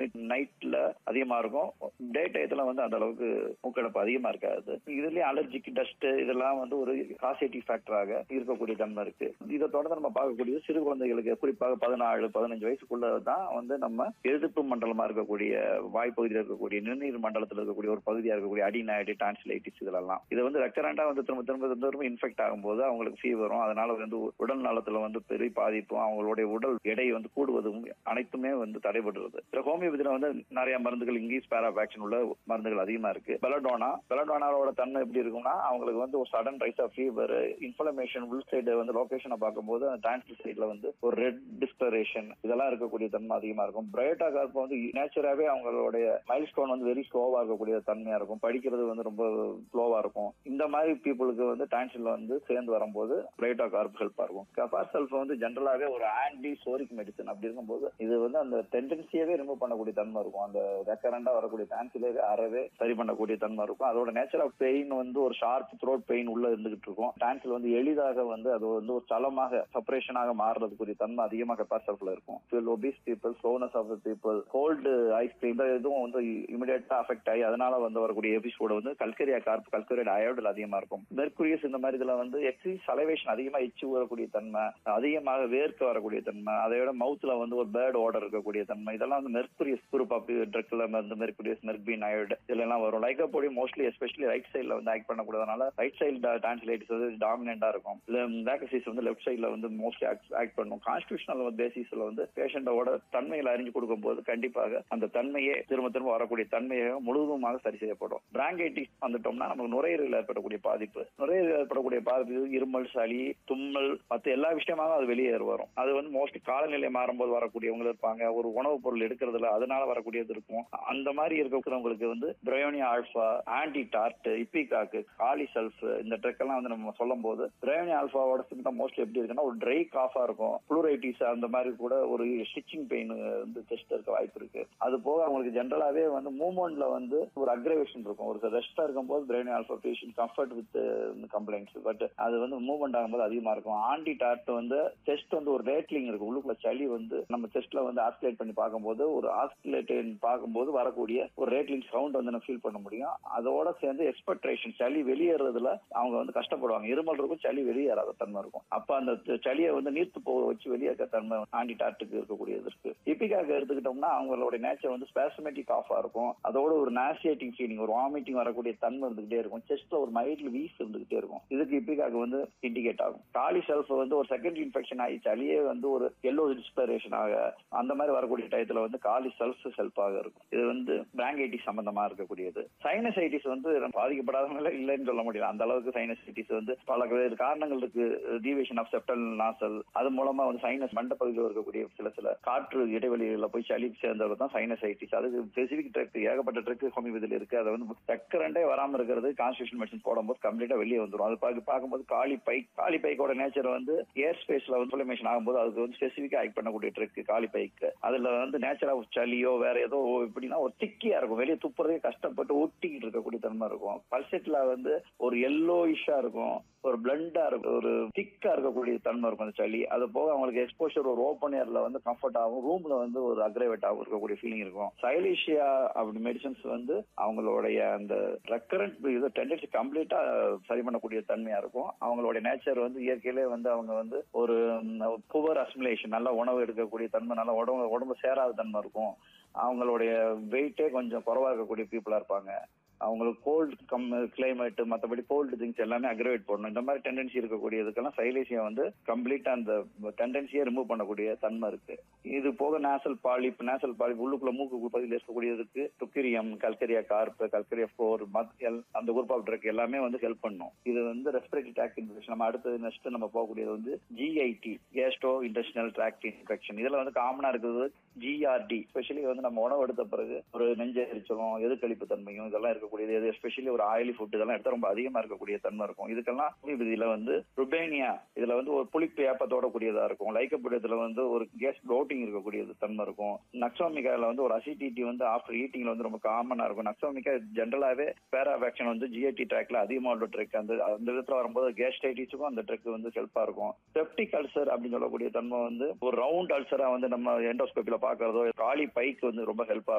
நைட்ல அதிகமா இருக்கும் டே டயத்துல வந்து அந்த அளவுக்கு மூக்கடைப்பு அதிகமா இருக்காது இதுலயும் அலர்ஜிக் டஸ்ட் இதெல்லாம் வந்து ஒரு காசேட்டிவ் ஃபேக்டராக இருக்கக்கூடிய தன்மை இருக்கு இதை தொடர்ந்து நம்ம பார்க்கக்கூடியது சிறு குழந்தைகளுக்கு குறிப்பாக பதினாலு பதினஞ்சு வயசுக்குள்ள தான் வந்து நம்ம எதிர்ப்பு மண்டலமா இருக்கக்கூடிய வாய்ப்பகுதியில் இருக்கக்கூடிய நிர்நீர் மண்டலத்தில் இருக்கக்கூடிய ஒரு பகுதியா இருக்கக்கூடிய அடிநாய்டு டான்சிலைட்டிஸ் இதெல்லாம் இது வந்து ரெக்கரண்டா வந்து திரும்ப திரும்ப திரும்ப திரும்ப இன்ஃபெக்ட் ஆகும்போது அவங்களுக்கு ஃபீவரும் அதனால வந்து உடல் நலத்துல வந்து பெரிய பாதிப்பும் அவங்களுடைய உடல் எடை வந்து கூடுவதும் அனைத்துமே வந்து தடைபடுறது இந்த ஹோமியோபதியில வந்து நிறைய மருந்துகள் இங்கிலீஷ் பேராபாக்சின் உள்ள மருந்துகள் அதிகமா இருக்கு பெலடோனா பெலடோனாவோட தன்மை எப்படி இருக்கும்னா அவங்களுக்கு வந்து ஒரு sudden rise of fever information உள் சைடு வந்து லொகேஷனை பார்க்கும்போது அந்த டான்சில் சைட்ல வந்து ஒரு ரெட் டிஸ்கரேஷன் இதெல்லாம் இருக்கக்கூடிய தன்மை அதிகமா இருக்கும் பிரைட்டா கார்ப் வந்து நேச்சராகவே அவங்களுடைய மைல் ஸ்டோன் வந்து வெரி ஸ்லோவா இருக்கக்கூடிய தன்மையா இருக்கும் படிக்கிறது வந்து ரொம்ப ஸ்லோவா இருக்கும் இந்த மாதிரி பீப்புளுக்கு வந்து டான்சில் வந்து சேர்ந்து வரும்போது பிரைட்டா கார்ப் ஹெல்ப்பா இருக்கும் கபார் செல்ஃப் வந்து ஜென்ரலாவே ஒரு ஆன்டி சோரிக் மெடிசன் அப்படி இருக்கும்போது இது வந்து அந்த டெண்டன்சியவே ரிமூவ் பண்ணக்கூடிய தன்மை இருக்கும் அந்த ரெக்கரண்டா வரக்கூடிய டான்சிலே அறவே சரி பண்ணக்கூடிய தன்மை இருக்கும் அதோட நேச்சர் ஆஃப் பெயின் வந்து ஒரு ஷார்ப் த்ரோட் பெயின் உள்ள இருந்துகிட்டு இருக்கும் டான்சில் வந்து எளிதாக வந்து அது வந்து ஒரு சலமாக செப்பரேஷனாக மாறுறதுக்குரிய தன்மை அதிகமாக கப்பார் செல்ஃப்ல இருக்கும் obese people zones of the people cold ice cream இதுவும் வந்து இமிடியேட்டா அஃபெக்ட் ஆகி அதனால வந்து வரக்கூடிய எபிசோடு வந்து கல்கரியா கார்ப் கல்கரியட் அயோடில் அதிகமா இருக்கும் மெர்குரியஸ் இந்த மாதிரி இதுல வந்து எக்ஸிஸ் சலவேஷன் அதிகமா எச்சு வரக்கூடிய தன்மை அதிகமாக வேர்க்க வரக்கூடிய தன்மை அதை விட மவுத்ல வந்து ஒரு பேர்ட் ஓடர் இருக்கக்கூடிய தன்மை இதெல்லாம் வந்து மெர்குரியஸ் குரூப் ஆஃப் ட்ரக்ல வந்து மெர்குரியஸ் மெர்பின் அயோட் இதெல்லாம் வரும் லைக்கோபோடி மோஸ்ட்லி எஸ்பெஷலி ரைட் சைட்ல வந்து ஆக்ட் பண்ணக்கூடியதுனால ரைட் சைடு டான்சிலைட்டிஸ் வந்து டாமினண்டா இருக்கும் வேகசிஸ் வந்து லெஃப்ட் சைட்ல வந்து மோஸ்ட்லி ஆக்ட் பண்ணும் கான்ஸ்டியூஷனல் பேசிஸ்ல வந்து பேஷண்டோட தன்மைகளை அறிஞ்சு கொடுக்கும் போது கண்டிப்பாக அந்த தன்மையே திரும்ப திரும்ப வரக்கூடிய தன்மையை முழுவதுமாக சரி செய்யப்படும் பிராங்கைட்டிஸ் வந்துட்டோம்னா நமக்கு நுரையீரல் ஏற்படக்கூடிய பாதிப்பு நுரையீரல் ஏற்படக்கூடிய பாதிப்பு இருமல் சளி தும்மல் மற்ற எல்லா விஷயமாக அது வெளியே வரும் அது வந்து மோஸ்ட்லி காலநிலை மாறும்போது வரக்கூடியவங்க இருப்பாங்க ஒரு உணவுப் பொருள் எடுக்கிறதுல அதனால வரக்கூடியது இருக்கும் அந்த மாதிரி இருக்கிறவங்களுக்கு வந்து bryonia alba anti tart ipecac காலி செல்ஃப் இந்த ட்ரெக் எல்லாம் வந்து நம்ம சொல்லும் போது பிரயோனி ஆல்பாவோட சிம்டம் மோஸ்ட்லி எப்படி இருக்குன்னா ஒரு ட்ரை காஃபா இருக்கும் ப்ளூரைட்டிஸ் அந்த மாதிரி கூட ஒரு ஸ்டிச்சிங் பெயின் வந்து டெஸ்ட் இருக்க வாய்ப்பு இருக்கு அது போக அவங்களுக்கு ஜென்ரலாவே வந்து மூவ்மெண்ட்ல வந்து ஒரு அக்ரவேஷன் இருக்கும் ஒரு ரெஸ்டா இருக்கும் போது bryonia alba patient comfort with complaints but அது வந்து மூவ்மெண்ட் ஆகும்போது அதிகமா இருக்கும் ஆன்டி டார்ட் வந்து செஸ்ட் வந்து ஒரு ரேட்லிங் இருக்கு உள்ளுக்குள்ள சளி வந்து நம்ம செஸ்ட்ல வந்து ஆஸ்குலேட் பண்ணி பார்க்கும்போது ஒரு ஆஸ்குலேட் பார்க்கும்போது வரக்கூடிய ஒரு ரேட்லிங் சவுண்ட் வந்து நம்ம ஃபீல் பண்ண முடியும் அதோட சேர்ந்து எக்ஸ்பெக்டேஷன் சளி வெளியேறதுல அவங்க வந்து கஷ்டப்படுவாங்க இருமல் இருக்கும் சளி வெளியேறாத தன்மை இருக்கும் அப்ப அந்த சளியை வந்து நீர்த்து போக வச்சு வெளியேற்ற தன்மை ஆன்டி டார்ட்டுக்கு இருக்கக்கூடியது இருக்கு இப்பிக்காக எடுத்துக்கிட்டோம்னா அவங்களோட நேச்சர் வந்து ஸ்பேசமெட்டிக் ஆஃபா இருக்கும் அதோட ஒரு நாசியேட்டிங் ஃபீலிங் ஒரு வாமிட்டிங் வரக்கூடிய தன்மை இருந்துகிட்டே இருக்கும் செஸ்ட்ல ஒரு மைல்டு வீஸ் இருந்துகிட்டே இருக்கும் இதுக்கு இப்பிக்காக வந்து இண்டிகேட் ஆகும் காலி செல்ஃப் வந்து ஒரு செகண்ட் இன்ஃபெக்ஷன் ஆகி சளியே வந்து ஒரு எல்லோ டிஸ்பரேஷன் ஆக அந்த மாதிரி வரக்கூடிய டயத்துல வந்து காலி செல்ஃப் செல்ஃபாக இருக்கும் இது வந்து பிராங்கைட்டிஸ் சம்பந்தமா இருக்கக்கூடியது சைனசைட்டிஸ் வந்து பாதிக்கப்படாதவங்கள இல்லைன்னு சொல்ல முடியல அந்த அளவுக்கு சைனசைட்டிஸ் வந்து பல வேறு காரணங்கள் இருக்கு டீவியேஷன் ஆஃப் செப்டல் நாசல் அது மூலமா வந்து சைனஸ் மண்டப்பகுதியில் இருக்கக்கூடிய சில சில காற்று இடைவெளிகளில் போய் சளி சேர்ந்தது தான் சைனசைட்டிஸ் அதுக்கு ஸ்பெசிபிக் ட்ரக் ஏகப்பட்ட ட்ரக் ஹோமியோபதியில் இருக்கு அதை வந்து ரெக்கரண்டே வராம இருக்கிறது கான்ஸ்டியூஷன் மெடிசன் போடும்போது கம்ப்ளீட்டா வெளியே வந்துடும் அது பார்க்க பார்க்கும்போது காலி பை காலி பைக்கோட நேச்சர் வந்து ஏர் ஸ்பேஸ்ல வந்து இன்ஃபர்மேஷன் ஆகும்போது அதுக்கு வந்து ஸ்பெசிபிக்கா ஆக்ட் பண்ணக்கூடிய ட்ரக் காலி பைக்கு அதுல வந்து நேச்சர் ஆஃப் சளியோ வேற ஏதோ எப்படின்னா ஒரு திக்கியா இருக்கும் வெளியே துப்புறதே கஷ்டப்பட்டு ஒட்டிக்கிட்டு இருக்கக்கூடிய தன்மை இருக்கும் பல்செட்ல வந்து ஒரு எல்லோ இஷ்ஷா இருக்கும் ஒரு பிளண்டா இருக்கும் ஒரு திக்கா இருக்கக்கூடிய தன்மை இருக்கும் அந்த சளி அது போக அவங்களுக்கு எக்ஸ்போஷர் ஒரு ஓப்பன் ஏர்ல வந்து கம்ஃபர்ட் ஆகும் ரூம்ல வந்து ஒரு அக்ரேவேட் ஆகும் இருக்கக்கூடிய ஃபீலிங் இருக்கும் சைலிஷியா அப்படி மெடிசன்ஸ் வந்து அவங்களுடைய அந்த ரெக்கரண்ட் இது டெண்டன்சி கம்ப்ளீட்டா சரி பண்ணக்கூடிய தன்மையா இருக்கும் அவங்களுடைய நேச்சர் வந்து இயற்கையிலே வந்து அவங்க வந்து ஒரு புவர் அசிமுலேஷன் நல்ல உணவு எடுக்கக்கூடிய தன்மை நல்ல உடம்பு உடம்பு சேராத தன்மை இருக்கும் அவங்களுடைய வெயிட்டே கொஞ்சம் குறவா இருக்கக்கூடிய பீப்புளா இருப்பாங்க அவங்களுக்கு கோல்டு கம் கிளைமேட் மற்றபடி கோல்டு திங்ஸ் எல்லாமே அக்ரவேட் பண்ணணும் இந்த மாதிரி டெண்டன்சி இருக்கக்கூடியதுக்கெல்லாம் சைலேசியா வந்து கம்ப்ளீட்டா அந்த டெண்டன்சியை ரிமூவ் பண்ணக்கூடிய தன்மை இருக்கு இது போக நேசல் பாலிப் நேசல் பாலிப் உள்ளுக்குள்ள மூக்கு பகுதியில் இருக்கக்கூடியதுக்கு டுக்கிரியம் கல்கரியா கார்ப் கல்கரியா ஃபோர் அந்த குரூப் ஆஃப் ட்ரக் எல்லாமே வந்து ஹெல்ப் பண்ணும் இது வந்து ரெஸ்பிரேட்டரி ட்ராக் இன்ஃபெக்ஷன் நம்ம அடுத்தது நெக்ஸ்ட் நம்ம போகக்கூடியது வந்து GIT gastro intestinal tract infection இதுல வந்து காமனா இருக்கிறது ஜிஆர்டி ஸ்பெஷலி வந்து நம்ம உணவு எடுத்த பிறகு ஒரு நெஞ்செரிச்சலும் எதிர்கழிப்பு தன்மையும் இதெல்லாம் இருக்கக்கூடியது இது எஸ்பெஷலி ஒரு ஆயிலி ஃபுட் இதெல்லாம் எடுத்தா ரொம்ப அதிகமா இருக்கக்கூடிய தன்மை இருக்கும் இதுக்கெல்லாம் இதுல வந்து ருபேனியா இதுல வந்து ஒரு புளிப்பு ஏப்பத்தோட கூடியதா இருக்கும் லைக்கப்புடியத்துல வந்து ஒரு கேஸ் ப்ளோட்டிங் இருக்கக்கூடியது தன்மை இருக்கும் நக்சோமிகால வந்து ஒரு அசிடிட்டி வந்து ஆஃப்டர் ஈட்டிங்ல வந்து ரொம்ப காமனா இருக்கும் நக்சோமிகா ஜென்ரலாவே பேராவேக்ஷன் வந்து ஜிஐடி ட்ராக்ல அதிகமா உள்ள ட்ரெக் அந்த அந்த விதத்துல வரும்போது கேஸ்டைட்டிஸுக்கும் அந்த ட்ரெக் வந்து ஹெல்ப்பா இருக்கும் செப்டிக் அல்சர் அப்படின்னு சொல்லக்கூடிய தன்மை வந்து ஒரு ரவுண்ட் அல்சரா வந்து நம்ம எண்டோஸ்கோப்பில பாக்குறதோ காலி பைக்கு வந்து ரொம்ப ஹெல்ப்பா